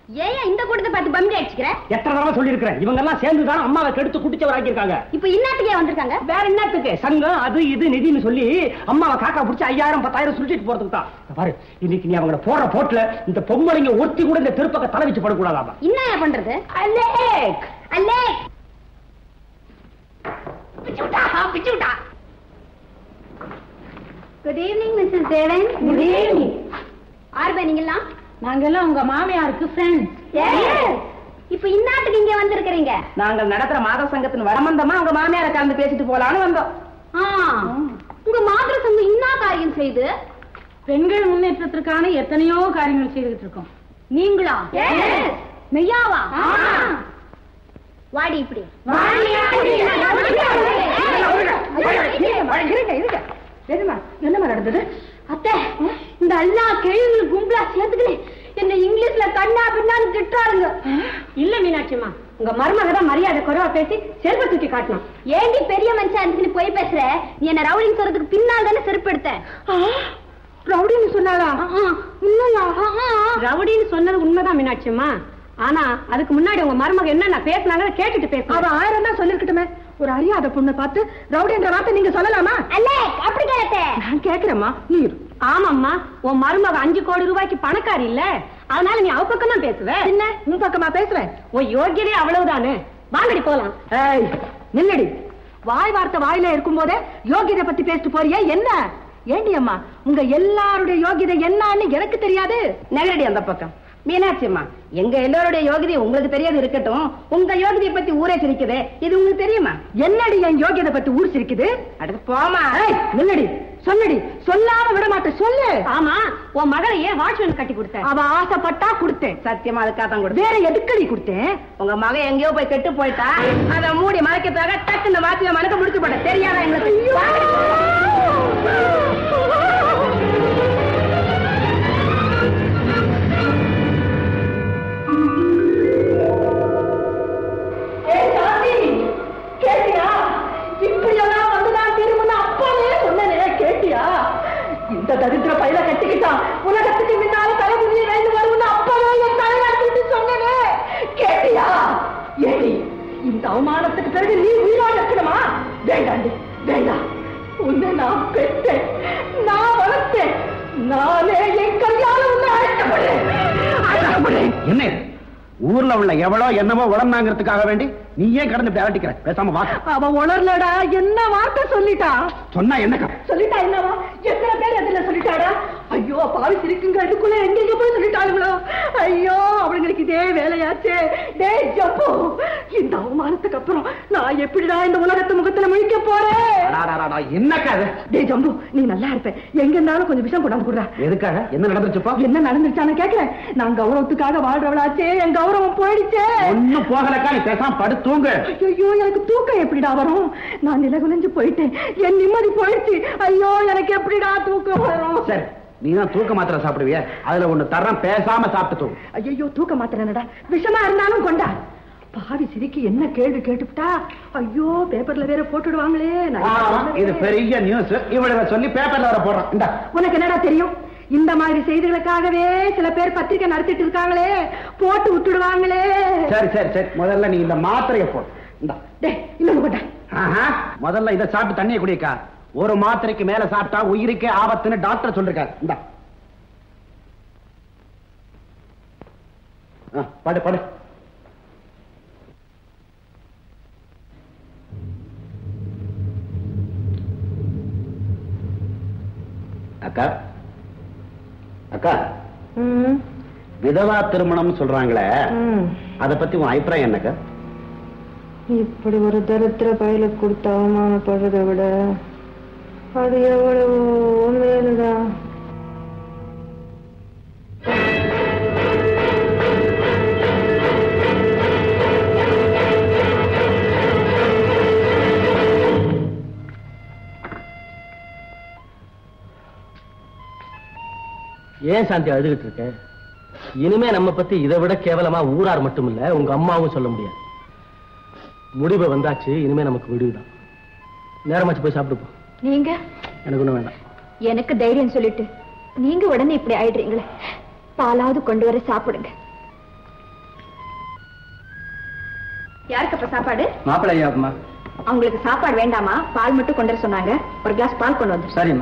ஏன் இந்த கூட்டத்தை பார்த்து பம்பி அடிச்சுக்கிற எத்தனை தடவை சொல்லியிருக்கிறேன் இவங்க எல்லாம் சேர்ந்து தான் அம்மாவை கெடுத்து குடிச்சவராக்கியிருக்காங்க இப்ப இன்னாத்துக்கே வந்திருக்காங்க வேற என்னத்துக்கு சங்கம் அது இது நிதின்னு சொல்லி அம்மாவை காக்கா பிடிச்சி ஐயாயிரம் பத்தாயிரம் சுருட்டிட்டு போறதுக்கு தான் இத பாரு இன்னைக்கு நீ அவங்கள போடுற போட்டுல இந்த பொம்மளைங்க ஒருத்தி கூட இந்த திருப்பக்க தலை வச்சு படக்கூடாதாமா என்ன பண்றது அலேக் அலேக் good evening Mrs Devan Good evening. ஆர்பே நீங்கலாம் நாங்கெல்லாம் உங்க மாமியாருக்கு ஃப்ரெண்ட்ஸ் இப்ப இன்னாத்துக்கு இங்க வந்திருக்கிறீங்க நாங்கள் நடத்துற மாத சங்கத்தின் வரமந்தமா உங்க மாமியாரை கலந்து பேசிட்டு போலான்னு வந்தோம் ஆ, உங்க மாத்திர சங்கம் இன்னா காரியம் செய்து பெண்கள் முன்னேற்றத்திற்கான எத்தனையோ காரியங்கள் செய்துகிட்டு இருக்கோம் நீங்களா மெய்யாவா ஆமா. வாடி இப்படி என்னமா நடந்தது அத்தை இந்த எல்லா கேள்விகளும் கும்பலா சேர்த்துக்கிட்டு என்ன இங்கிலீஷ்ல கண்ணா பின்னான்னு திட்டுறாருங்க இல்ல மீனாட்சிமா உங்க மருமக தான் மரியாதை குறைவா பேசி செல்வ தூக்கி காட்டணும் ஏண்டி பெரிய மனுஷன் இருந்துச்சுன்னு போய் பேசுற நீ என்ன ரவுடிங் சொல்றதுக்கு பின்னால் தானே செருப்பு எடுத்த ரவுடின்னு சொன்னாளா ரவுடின்னு சொன்னது உண்மைதான் மீனாட்சிமா ஆனா அதுக்கு முன்னாடி உங்க மருமக என்ன பேசினாங்கன்னு கேட்டுட்டு பேச அவ ஆயிரம் தான் சொல்லிருக்கட்டுமே ஒரு அறியாத பொண்ணை பார்த்து ரவுடின்ற வார்த்தை நீங்க சொல்லலாமா அல்லே அப்படி கேட்டே நான் கேக்குறேம்மா நீ ஆமாம்மா உன் மருமக அஞ்சு கோடி ரூபாய்க்கு பணக்காரி இல்ல அதனால நீ அவ பக்கம் தான் பேசுவ என்ன உன் பக்கமா பேசுறேன் உன் யோகியதே அவ்வளவுதானே வாங்கடி போலாம் ஏய் நில்லடி வாய் வார்த்தை வாயில இருக்கும் போதே யோகியதை பத்தி பேசிட்டு போறியா என்ன ஏண்டி அம்மா உங்க எல்லாருடைய யோகியதை என்னன்னு எனக்கு தெரியாது நகரடி அந்த பக்கம் மீனாட்சி அம்மா எங்க எல்லாருடைய யோகிதை உங்களுக்கு தெரியாது இருக்கட்டும் உங்க யோகிதை பத்தி ஊரே சிரிக்குது இது உங்களுக்கு தெரியுமா என்னடி என் யோகியதை பத்தி ஊர் சிரிக்குது அடுத்து போமா நில்லடி சொல்லடி சொல்லாம விட மாட்டேன் சொல்லு ஆமா உன் மகளை ஏன் வாட்ச்மேன் கட்டி கொடுத்த அவ ஆசைப்பட்டா கொடுத்தேன் சத்தியமா அதுக்காக தான் கொடுத்தேன் வேற எதுக்கடி கொடுத்தேன் உங்க மக எங்கேயோ போய் கெட்டு போயிட்டா அத மூடி மறைக்கிறதுக்காக டக்கு இந்த வாட்ச்மேன் மனக்க முடிச்சு போட்ட தெரியாதா எங்களுக்கு கேட்டியா இப்படியெல்லாம் வந்துதான் திரும்ப அப்பாவே சொன்னனே கேட்டியா இந்த தரித்திர பையில கட்டிக்கிட்டான் உலகத்துக்கு முன்னால தலைமுறையை ரைந்து வரும்னு அப்பவே என் தலைவர்கிட்ட சொன்னனே கேட்டியா ஏடி இந்த அவமானத்துக்கு பிறகு நீ உயிரோட இருக்கணுமா வேண்டாண்டி வேண்டாம் உன்னை நான் பெற்றேன் நான் வளர்த்தேன் நானே என் கையால உன்னை அழைக்கப்படுறேன் அழைக்கப்படுறேன் என்ன இது? ஊர்ல உள்ள எவ்வளோ என்னமோ உடம்பாங்கிறதுக்காக வேண்டி நீ ஏன் கடந்து விளையாட்டிக்கிற பேசாம வா அவ உணர்லடா என்ன வார்த்தை சொல்லிட்டா சொன்னா என்னக்கா சொல்லிட்டா என்னவா எத்தனை பேர் அதுல சொல்லிட்டாடா ஐயோ பாவி சிரிக்குங்க அதுக்குள்ள எங்கெங்க போய் சொல்லிட்டாளுங்களோ ஐயோ அவங்களுக்கு இதே வேலையாச்சே டேய் ஜப்பு இந்த அவமானத்துக்கு அப்புறம் நான் எப்படிடா இந்த உலகத்து முகத்துல முழிக்க போறேன் அடாடாடாடா, என்னக்கா அது டேய் ஜம்பு நீ நல்லா இருப்ப எங்க இருந்தாலும் கொஞ்சம் விஷம் கொண்டாந்து கொடுறா எதுக்காக என்ன நடந்துச்சுப்பா என்ன நடந்துச்சான்னு கேட்கிறேன் நான் கௌரவத்துக்காக வாழ்றவளாச்சே என் கௌரவம் போயிடுச்சே ஒண்ணும் போகலக்கா நீ பேசாம படு தூங்கு ஐயோ எனக்கு தூக்கம் எப்படிடா வரும் நான் நிலகுலைஞ்சு போயிட்டேன் என் நிம்மதி போயிடுச்சு ஐயோ எனக்கு எப்படிடா தூக்கம் வரும் சரி நீ தான் தூக்க மாத்திரை சாப்பிடுவிய அதுல ஒண்ணு தர்றேன் பேசாம சாப்பிட்டு தூங்கு ஐயோ தூக்க மாத்திரனடா விஷமா இருந்தாலும் கொண்டா பாவி சிரிக்கு என்ன கேள்வி கேட்டுவிட்டா ஐயோ பேப்பர்ல வேற போட்டுடுவாங்களே நான் ஆமா, இது பெரிய நியூஸ் இவள சொல்லி பேப்பர்ல வர போடுறான் இந்த உனக்கு என்னடா தெரியும் இந்த மாதிரி செய்திகளுக்காகவே சில பேர் பத்திரிக்கை நடத்திட்டு இருக்காங்களே போட்டு விட்டுடுவாங்களே சரி சரி சரி முதல்ல நீ இந்த மாத்திரையை போடு இந்த டேய் இன்னொன்னு கொண்டா ஆஹா, முதல்ல இதை சாப்பிட்டு தண்ணியை குடிக்கா ஒரு மாத்திரைக்கு மேல சாப்பிட்டா உயிருக்கே ஆபத்துன்னு டாக்டர் சொல்லிருக்காரு இந்த படு படு அக்கா அக்கா விதவா திருமணம் சொல்றாங்களே அத பத்தி உன் அபிப்பிராயம் என்னக்கா இப்படி ஒரு தரித்திர பயில கொடுத்து அவமானப்படுறதை விட அது எவ்வளவோ மேலுடா ஏன் சாந்தி அழுதுகிட்டு இருக்க இனிமே நம்ம பத்தி இதை விட கேவலமா ஊரார் மட்டும் இல்ல உங்க அம்மாவும் சொல்ல முடியாது முடிவு வந்தாச்சு இனிமே நமக்கு விடுதான் நேரமாச்சு போய் சாப்பிட்டு போ நீங்க எனக்கு ஒண்ணும் வேண்டாம் எனக்கு தைரியம் சொல்லிட்டு நீங்க உடனே இப்படி ஆயிடுறீங்களே பாலாவது கொண்டு வர சாப்பிடுங்க யாருக்கு அப்ப சாப்பாடு மாப்பிள்ளை ஐயாவுக்குமா அவங்களுக்கு சாப்பாடு வேண்டாமா பால் மட்டும் கொண்டு வர சொன்னாங்க ஒரு கிளாஸ் பால் கொண்டு வந்து சரிம்மா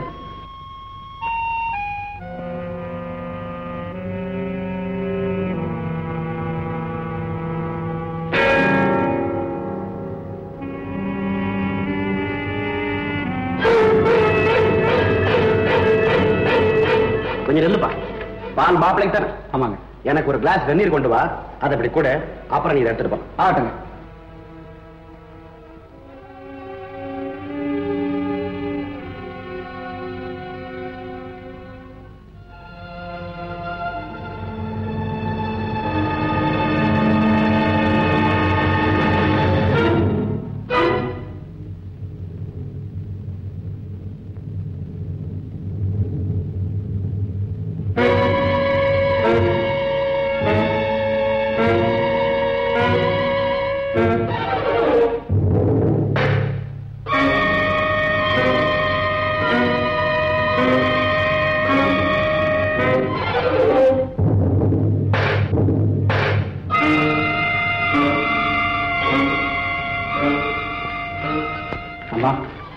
கொஞ்சம் நில்லுப்பா பால் மாப்பிளைக்கு தானே ஆமாங்க எனக்கு ஒரு கிளாஸ் வெந்நீர் கொண்டு வா அதை இப்படி கூட அப்புறம் நீ இதை எடுத்துட்டு போ ஆகட்டுங்க அம்மா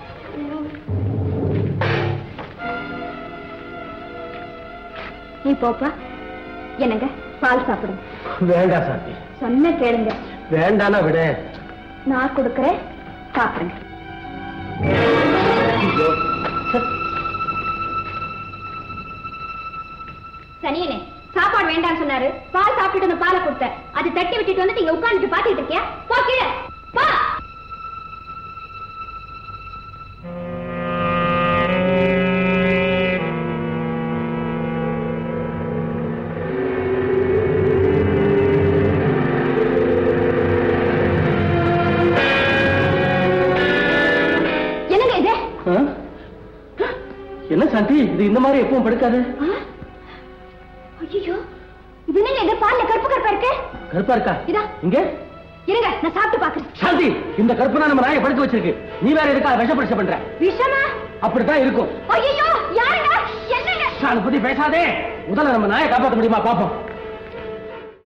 நீ போப்பா என்னங்க பால் சாப்பிடுங்க வேண்டாம் சாந்தி சொன்ன கேளுங்க வேண்டானா விட நான் கொடுக்கறேன் சாப்பிடுங்க சனியனே சாப்பாடு வேண்டாம்னு சொன்னாரு பால் சாப்பிட்டு வந்து பாலை கொடுத்த அது தட்டி விட்டுட்டு வந்து நீங்க உட்கார்ந்துட்டு பாத்துட்டு இருக்கியா போ கீழே போ என்னங்க இது ஆ? என்ன சாந்தி இது இந்த மாதிரி எப்பவும் படுக்காது ஐயோ இது என்னங்க இது பால்ல கருப்பு கருப்பா இருக்கு கருப்பா இருக்கா இதா. இங்க இருங்க நான் சாப்பிட்டு பாக்குறேன் சாந்தி இந்த கருப்பு தான் நம்ம நாயை படுக்க வச்சிருக்கு நீ வேற எதுக்கா விஷப்பரிசை பண்ற விஷமா அப்படித்தான் இருக்கும் ஐயோ யாருங்க என்னங்க அதை பத்தி பேசாதே முதல்ல நம்ம நாயை காப்பாத்த முடியுமா பாப்போம்